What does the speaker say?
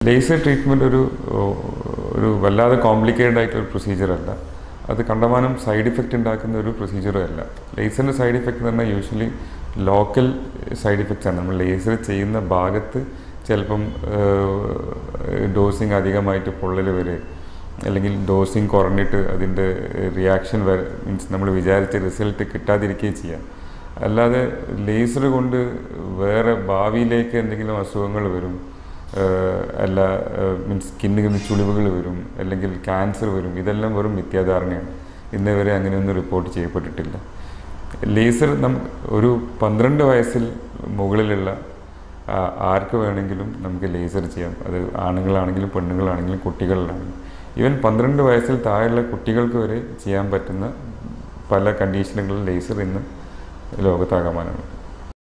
laser treatment ഒരു ഒരു വല്ലാതെ കോംപ്ലിക്കേറ്റഡ് ആയിട്ടുള്ള പ്രൊസീജിയർ അല്ല അത് കണ്ടമാനം സൈഡ് ഇഫക്റ്റ് ഉണ്ടാക്കുന്ന ഒരു പ്രൊസീജിയറും അല്ല ലേസറിൻ്റെ സൈഡ് ഇഫക്റ്റ് എന്ന് പറഞ്ഞാൽ യൂഷ്വലി ലോക്കൽ സൈഡ് ഇഫക്റ്റ്സ് ആണ് നമ്മൾ ലേസർ ചെയ്യുന്ന ഭാഗത്ത് ചിലപ്പം ഡോസിങ് അധികമായിട്ട് പൊള്ളൽ വരെ അല്ലെങ്കിൽ ഡോസിങ് കുറഞ്ഞിട്ട് അതിൻ്റെ റിയാക്ഷൻ വരെ മീൻസ് നമ്മൾ വിചാരിച്ച റിസൾട്ട് കിട്ടാതിരിക്കുകയും ചെയ്യാം അല്ലാതെ ലേസർ കൊണ്ട് വേറെ ഭാവിയിലേക്ക് എന്തെങ്കിലും അസുഖങ്ങൾ വരും ഏഹ് അല്ല മീൻസ് സ്കിന്നിന് ചുളിവുകൾ വരും അല്ലെങ്കിൽ ക്യാൻസർ വരും ഇതെല്ലാം വെറും മിഥ്യാധാരണയാണ് ഇന്നേ വരെ അങ്ങനെയൊന്നും റിപ്പോർട്ട് ചെയ്യപ്പെട്ടിട്ടില്ല ലേസർ നം ഒരു പന്ത്രണ്ട് വയസ്സിൽ മുകളിലുള്ള ആ- ആർക്ക് വേണമെങ്കിലും നമുക്ക് ലേസർ ചെയ്യാം അത് ആണുങ്ങളാണെങ്കിലും പെണ്ണുങ്ങളാണെങ്കിലും കുട്ടികളിലാണെങ്കിലും ഈവൻ പന്ത്രണ്ട് വയസ്സിൽ താഴെയുള്ള കുട്ടികൾക്ക് വരെ ചെയ്യാൻ പറ്റുന്ന പല കണ്ടീഷനുകളിൽ ലേസർ ഇന്ന് ലോകത്താകമാനമുണ്ട്